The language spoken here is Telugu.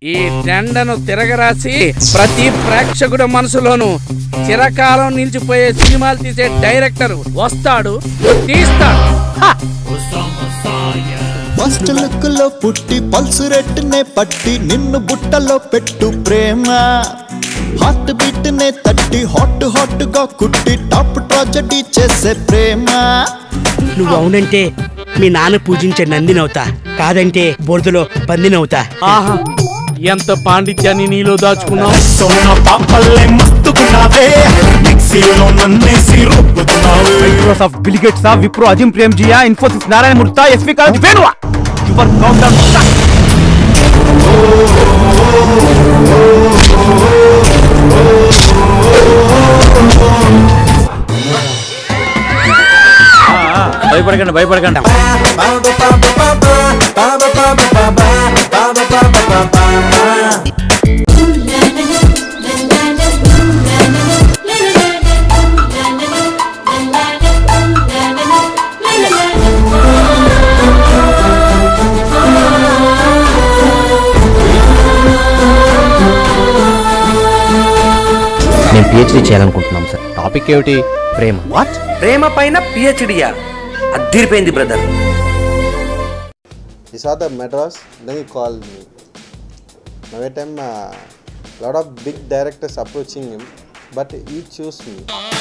ఈ టెండను తిరగరాసి ప్రతి ప్రేక్షకుడి మనసులోను చిరకాలం నిలిచిపోయే సినిమాలు తీసే డైరెక్టర్ వస్తాడు తీస్తాడు హ! ఫస్ట్ లుక్ లో పుట్టి పల్సు రెట్టునే పట్టి నిన్ను బుట్టలో పెట్టు ప్రేమ హార్ట్ బీట్ నే తట్టి హాట్ హాట్ గా కుట్టి టాప్ ట్రాజడీ చేసే ప్రేమ నువ్వు అవునంటే మీ నాన్న పూజించే నందినవుతా కాదంటే బొరదలో పందినవుతా ఆహా ఎంత పాండిత్యాన్ని నీలో దాచుకున్నావు సోన పాపల్లే మస్తుకున్నావే మిక్సీలో నన్నేసి రుబ్బుతున్నావే Microsoft Bill Gates Wipro Azim Premji Infosys Narayana Murthy SV college వేణువా యువర్ కౌంట్ డౌన్ భయపడకండి భయపడకండి మేము పిహెచ్డీ చేయాలనుకుంటున్నాం సార్ టాపిక్ ఏమిటి ప్రేమ వాట్ ప్రేమ పైన పిహెచ్డియా అద్దరిపోయింది brother He saw the Madras, then he called me. Now at time, uh, lot of big directors approaching him, but he chose me.